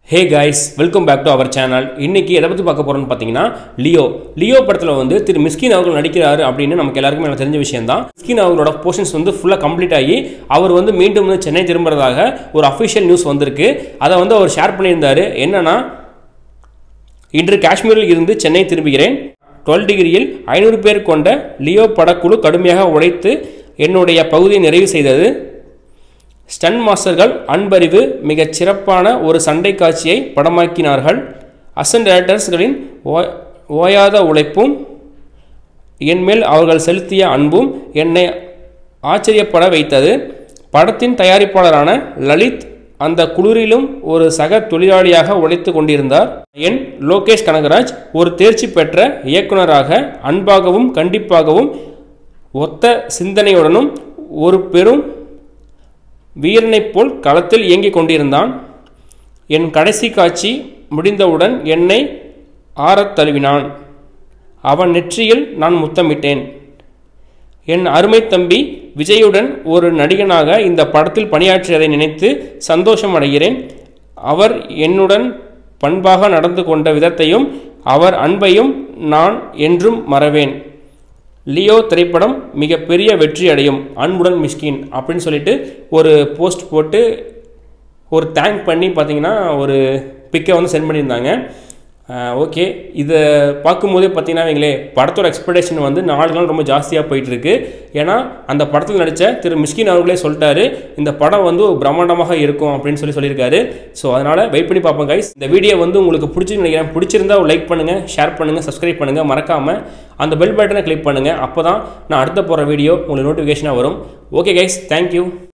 hey guys welcome back to our channel இன்னைக்கு எதை பற்றி பார்க்க போகிறோம்னு பார்த்தீங்கன்னா லியோ லியோ படத்தில் வந்து திரு மிஸ்கின் அவர்கள் நடிக்கிறாரு அப்படின்னு நமக்கு எல்லாருக்குமே எனக்கு தெரிஞ்ச விஷயம் தான் மிஸ்கின் அவர்களோட போர்ஷன்ஸ் வந்து ஃபுல்லாக கம்ப்ளீட் ஆகி அவர் வந்து மீண்டும் வந்து சென்னை திரும்புறதாக ஒரு அஃபிஷியல் நியூஸ் வந்திருக்கு அதை வந்து அவர் ஷேர் பண்ணியிருந்தாரு என்னன்னா இன்று காஷ்மீரில் இருந்து சென்னை திரும்புகிறேன் டுவெல் டிகிரியில் ஐநூறு பேர் கொண்ட லியோ படக்குழு கடுமையாக உடைத்து என்னுடைய பகுதியை நிறைவு செய்தது ஸ்டன் மாஸ்டர்கள் அன்பறிவு மிகச் சிறப்பான ஒரு சண்டை காட்சியை படமாக்கினார்கள் அசன் டேரக்டர்ஸ்களின் ஓ- ஓயாத உழைப்பும் என்மேல் அவர்கள் செலுத்திய அன்பும் என்னை ஆச்சரியப்பட வைத்தது படத்தின் தயாரிப்பாளரான லலித் அந்த குளிரிலும் ஒரு சக தொழிலாளியாக உழைத்து கொண்டிருந்தார் என் லோகேஷ் கனகராஜ் ஒரு தேர்ச்சி பெற்ற இயக்குனராக அன்பாகவும் கண்டிப்பாகவும் ஒத்த சிந்தனையுடனும் ஒரு பெரும் வீரனைப் போல் களத்தில் இயங்கிக் கொண்டிருந்தான் என் கடைசி காட்சி முடிந்தவுடன் என்னை ஆறத் தழுவினான் அவன் நெற்றியில் நான் முத்தமிட்டேன் என் அருமை தம்பி விஜயுடன் ஒரு நடிகனாக இந்த படத்தில் பணியாற்றியதை நினைத்து சந்தோஷம் அடைகிறேன் அவர் என்னுடன் பண்பாக நடந்து கொண்ட விதத்தையும் அவர் அன்பையும் நான் என்றும் மறவேன் லியோ திரைப்படம் மிகப்பெரிய வெற்றி அடையும் அன்புடன் மிஸ்கின் அப்படின்னு சொல்லிட்டு ஒரு போஸ்ட் போட்டு ஒரு தேங்க் பண்ணி பார்த்தீங்கன்னா ஒரு பிக்கை வந்து சென்ட் பண்ணியிருந்தாங்க ஓகே இதை பார்க்கும்போதே பார்த்தீங்கன்னா வைங்களே படத்தோட எக்ஸ்பெக்டேஷன் வந்து நாலு நாள் ரொம்ப ஜாஸ்தியாக போயிட்டுருக்கு ஏன்னா அந்த படத்தில் நடித்த திரு மிஸ்கின் அவர்களே சொல்லிட்டாரு இந்த படம் வந்து ஒரு பிரம்மாண்டமாக இருக்கும் அப்படின்னு சொல்லி சொல்லியிருக்காரு ஸோ அதனால் வெயிட் பண்ணி பார்ப்போம் கைஸ் இந்த வீடியோ வந்து உங்களுக்கு பிடிச்சிருந்து நினைக்கிறேன் பிடிச்சிருந்தா லைக் பண்ணுங்கள் ஷேர் பண்ணுங்கள் சப்ஸ்கிரைப் பண்ணுங்கள் மறக்காமல் அந்த பெல் பட்டனை கிளிக் பண்ணுங்கள் அப்போ தான் நான் அடுத்த போகிற வீடியோ உங்களுக்கு நோட்டிஃபிகேஷனாக வரும் ஓகே கைஸ் தேங்க்யூ